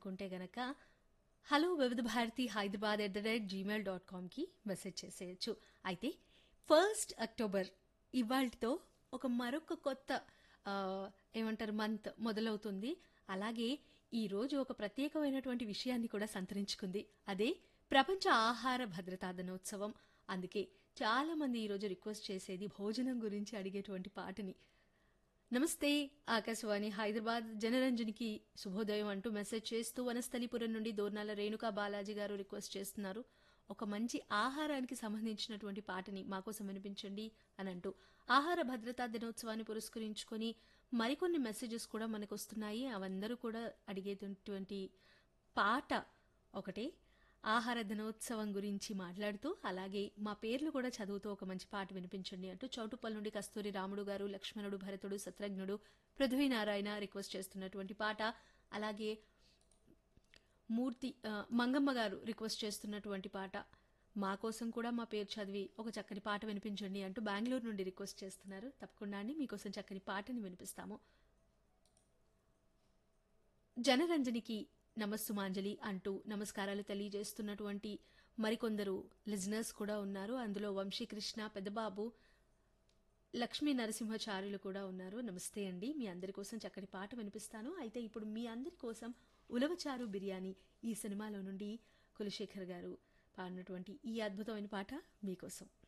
అనుకుంటే గనక hello Vividh Bharati Hyderabad at the rate Gmail dot కామ్కి మెసేజ్ చేసేయచ్చు అయితే ఫస్ట్ అక్టోబర్ ఇవాళతో ఒక మరొక కొత్త ఆ, ఏమంటారు మంత్ మొదలవుతుంది అలాగే ఈ రోజు ఒక ప్రత్యేకమైనటువంటి విషయాన్ని కూడా సంతరించుకుంది అదే ప్రపంచ ఆహార భద్రతా దినోత్సవం అందుకే చాలా మంది ఈరోజు రిక్వెస్ట్ చేసేది భోజనం గురించి అడిగేటువంటి పాటని నమస్తే ఆకాశవాణి హైదరాబాద్ జనరంజనికి శుభోదయం అంటూ మెసేజ్ చేస్తూ వనస్థలిపురం నుండి దోర్నాల రేణుకా బాలాజీ గారు రిక్వెస్ట్ చేస్తున్నారు ఒక మంచి ఆహారానికి సంబంధించినటువంటి పాటని మాకోసం వినిపించండి అని అంటూ ఆహార భద్రతా దినోత్సవాన్ని పురస్కరించుకొని మరికొన్ని మెసేజెస్ కూడా మనకు వస్తున్నాయి అవందరూ కూడా అడిగేటువంటి పాట ఒకటే ఆహార దినోత్సవం గురించి మాట్లాడుతూ అలాగే మా పేర్లు కూడా చదువుతూ ఒక మంచి పాట వినిపించండి అంటూ చౌటుప్పల్ నుండి కస్తూరి రాముడు గారు లక్ష్మణుడు భరతుడు శత్రుఘ్నుడు పృథ్వీనారాయణ రిక్వెస్ట్ చేస్తున్నటువంటి పాట అలాగే మూర్తి ఆ, మంగమ్మ గారు రిక్వెస్ట్ చేస్తున్నటువంటి పాట మా కోసం కూడా మా పేరు చదివి ఒక చక్కని పాట వినిపించండి అంటూ బెంగళూరు నుండి రిక్వెస్ట్ చేస్తున్నారు తప్పకుండా అండి మీకోసం చక్కని పాటని వినిపిస్తాము జనరంజనికి నమస్సుమాంజలి అంటూ నమస్కారాలు తెలియజేస్తున్నటువంటి మరికొందరు లిజనర్స్ కూడా ఉన్నారు అందులో వంశీకృష్ణ పెద్దబాబు లక్ష్మీ నరసింహచార్యులు కూడా ఉన్నారు నమస్తే అండి మీ అందరి కోసం చక్కటి పాట వినిపిస్తాను అయితే ఇప్పుడు మీ అందరి కోసం ఉలవచారు బిర్యానీ ఈ సినిమాలో నుండి కులశేఖర్ గారు పాడినటువంటి ఈ అద్భుతమైన పాట మీకోసం